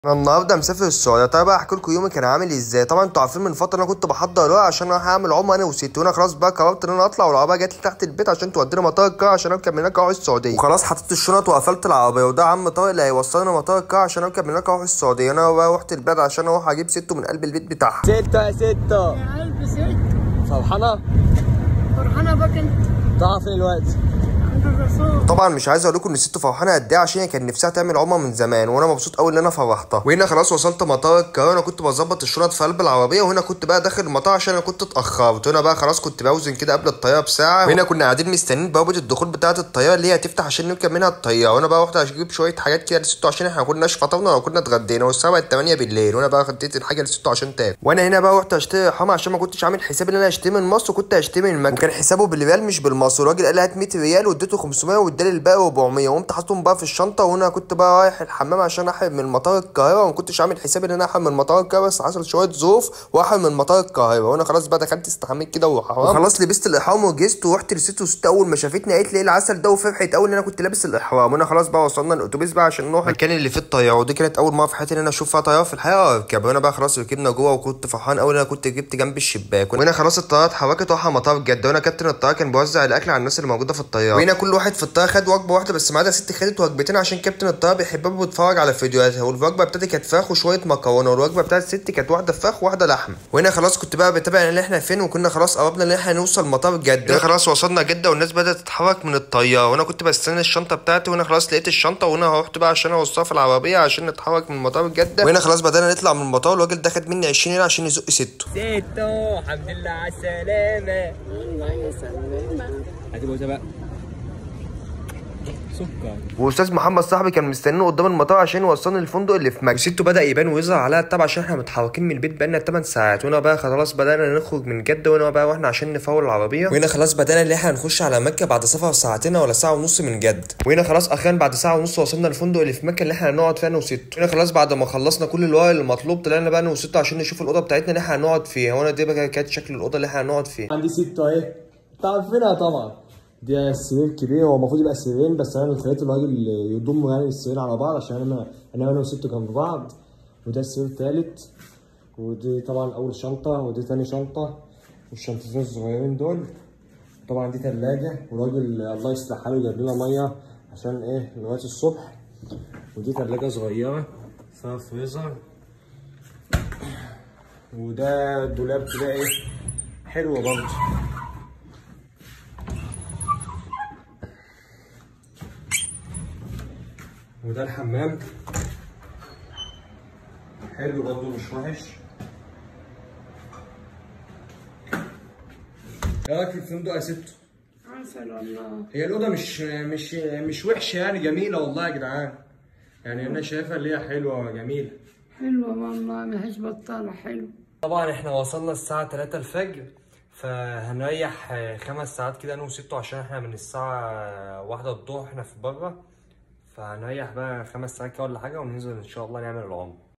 انا النهارده مسافر السعوديه طيب بقى احكي لكم يومي كان عامل ازاي طبعا انتوا عارفين من فتره انا كنت بحضر ورق عشان اروح اعمل عمره انا وستي وانا خلاص بقى قررت ان انا اطلع والعربيه جت لي تحت البيت عشان تودينا مطار القاهره عشان اركب من هناك اروح السعوديه وخلاص حطيت الشنط وقفلت العربيه وده عم طارق اللي هيوصلنا مطار القاهره عشان اركب من هناك اروح السعوديه انا بقى رحت البلد عشان اروح اجيب سته من قلب البيت بتاعها ستة يا ستة يا قلب ست فرحانة؟ فرحانة بك انت طالعة فين دلوقتي؟ عند الرسول طبعا مش عايز اقول لكم ان الست فرحانه قد ايه عشان هي كان نفسها تعمل عمره من زمان وانا مبسوط قوي ان انا فرحتها وهنا خلاص وصلت مطار القاهره انا كنت بظبط الشنط في قلب العربيه وهنا كنت بقى داخل المطار عشان انا كنت اتاخرت هنا بقى خلاص كنت بوزن كده قبل الطياره بساعه وهنا كنا قاعدين مستنيين بوابه الدخول بتاعه الطياره اللي هي هتفتح عشان نركب منها الطياره وانا بقى رحت اجيب شويه حاجات كده لستو عشان احنا ما كناش فطرنا ولا كنا اتغدينا والساعه بقت 8 بالليل وانا بقى خديت الحاجه لستو عشان تاكل وانا هنا بقى رحت اشتري حمى عشان ما كنتش عامل حساب ان انا اشتري من مصر وكنت هشتري من مكه وكان حسابه بالريال مش بالمصري والراجل قال لي هات 100 ريال واديته 500 وادالي الباقي 400 وقمت حاططهم بقى في الشنطه وانا كنت بقى رايح الحمام عشان احرم من مطار القاهره وما كنتش عامل حساب ان انا احرم من مطار القاهره بس حصل شويه ظروف واحرم من مطار القاهره وانا خلاص بقى دخلت استحميت كده وحرام وخلاص لبست الاحرام وجهزت ورحت لست وست اول ما شافتني قالت لي ايه العسل ده وفرحت قوي ان انا كنت لابس الاحرام وانا خلاص بقى وصلنا الاتوبيس بقى عشان نروح المكان اللي فيه الطياره ودي كانت اول مره في حياتي ان انا اشوف فيها طياره في الحقيقه واركب وانا بقى خلاص ركبنا جوه وكنت فرحان قوي ان انا كنت جبت جنب الشباك وهنا خلاص الطياره اتحركت رايحه مطار جده وانا كابتن الطياره كان بيوزع الاكل على الناس اللي موجوده في الطياره وهنا كل واحد في الطياره خد وجبه واحده بس ما عدا ست خدت وجبتين عشان كابتن الطياره بيحبها بيتفرج على فيديوهاتها والوجبه بتاعتي كانت فراخ وشويه مكرونه والوجبه بتاعت ست كانت واحده فراخ وواحده لحمه وهنا خلاص كنت بقى بتابع ان احنا فين وكنا خلاص قربنا ان احنا نوصل مطار جده هنا خلاص وصلنا جده والناس بدات تتحرك من الطياره وانا كنت بستنى الشنطه بتاعتي وانا خلاص لقيت الشنطه وانا رحت بقى عشان اوصلها في العربيه عشان نتحرك من مطار جده وهنا خلاص بدانا نطلع من المطار الراجل ده خد مني 20 ليره عشان يزق سته ستة الحمد لله على السلامة الله يسلمك هاتي بوسة بقى سكر واستاذ محمد صاحبي كان مستنيني قدام المطار عشان يوصلني الفندق اللي في مكه وسته بدا يبان ويظهر عليها التبع عشان احنا متحركين من البيت بقالنا 8 ساعات وانا بقى خلاص بدانا نخرج من جده وانا بقى واحنا عشان نفول العربيه وهنا خلاص بدانا ان احنا نخش على مكه بعد سفر ساعتين ولا ساعه ونص من جده وهنا خلاص اخيرا بعد ساعه ونص وصلنا الفندق اللي في مكه اللي احنا هنقعد فيها انا وسته هنا خلاص بعد ما خلصنا كل الورق المطلوب طلعنا بقى انا وسته عشان نشوف الاوضه بتاعتنا اللي احنا هنقعد فيها وانا دي بقى كانت شكل الاوضه اللي احنا هنقعد فيها عندي ستة اهي انت عارفينها طبعا دي السرير كبير هو المفروض يبقى سريرين بس انا اللي خليت الراجل يضم يعني السرير على بعض عشان انا انا انا وسته جنب بعض وده السرير التالت ودي طبعا اول شنطة ودي تاني شنطة والشنطتين الصغيرين دول طبعا دي تلاجة والراجل الله يصلح حاله جاب لنا مية عشان ايه لغاية الصبح ودي تلاجة صغيرة فيها فريزر وده دولاب كده ايه حلو برضه وده الحمام حلو برضه مش وحش ايه رايك في الفندق يا ست؟ عسل والله هي الاوضه مش مش مش وحشه يعني جميله والله يا جدعان يعني انا شايفها اللي هي حلوه وجميله حلوة والله ما هيش بطالة حلو طبعا احنا وصلنا الساعة 3 الفجر فهنريح خمس ساعات كده انا وستو عشان احنا من الساعة واحدة الظهر احنا في بره فهنريح بقى خمس ساعات كده ولا حاجة وننزل ان شاء الله نعمل العمرة